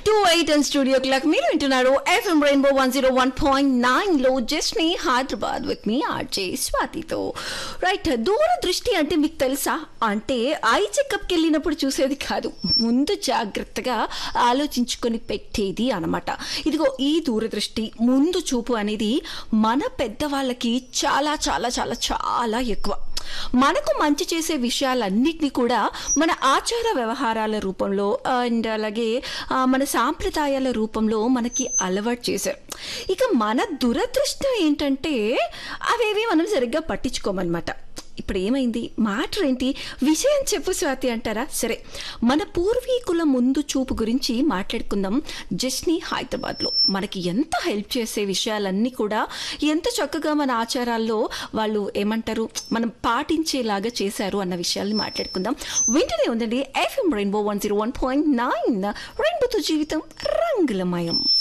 two eight and studio clock మీరు వింటున్నారు FM rainbow one zero one point nine లో just మీ Hyderabad with me RJ స్వాతితో right దూరదృష్టి అంటే మీకు తెలుసా అంటే ఐ చెకప్కి వెళ్ళినప్పుడు చూసేది కాదు ముందు జాగ్రత్తగా ఆలోచించుకొని పెట్టేది అనమాట ఇదిగో ఈ దూరదృష్టి ముందు చూపు అనేది మన పెద్దవాళ్ళకి చాలా చాలా చాలా చాలా ఎక్కువ మనకు మంచి చేసే విషయాలన్నిటినీ కూడా మన ఆచార వ్యవహారాల రూపంలో అండ్ అలాగే ఆ, మన సాంప్రదాయాల రూపంలో మనకి అలవాటు చేశారు ఇక మన దురదృష్టం ఏంటంటే అవేవి మనం సరిగ్గా పట్టించుకోమన్నమాట ఇప్పుడు ఏమైంది మ్యాటర్ ఏంటి విషయం చెప్పు స్వాతి అంటారా సరే మన పూర్వీకుల ముందు చూపు గురించి మాట్లాడుకుందాం జస్ని హైదరాబాద్లో మనకి ఎంత హెల్ప్ చేసే విషయాలన్నీ కూడా ఎంత చక్కగా మన ఆచారాల్లో వాళ్ళు ఏమంటారు మనం పాటించేలాగా చేశారు అన్న విషయాల్ని మాట్లాడుకుందాం వింటూనే ఉందండి FM rainbow one zero one point nine రెయిన్బోతో జీవితం రంగులమయం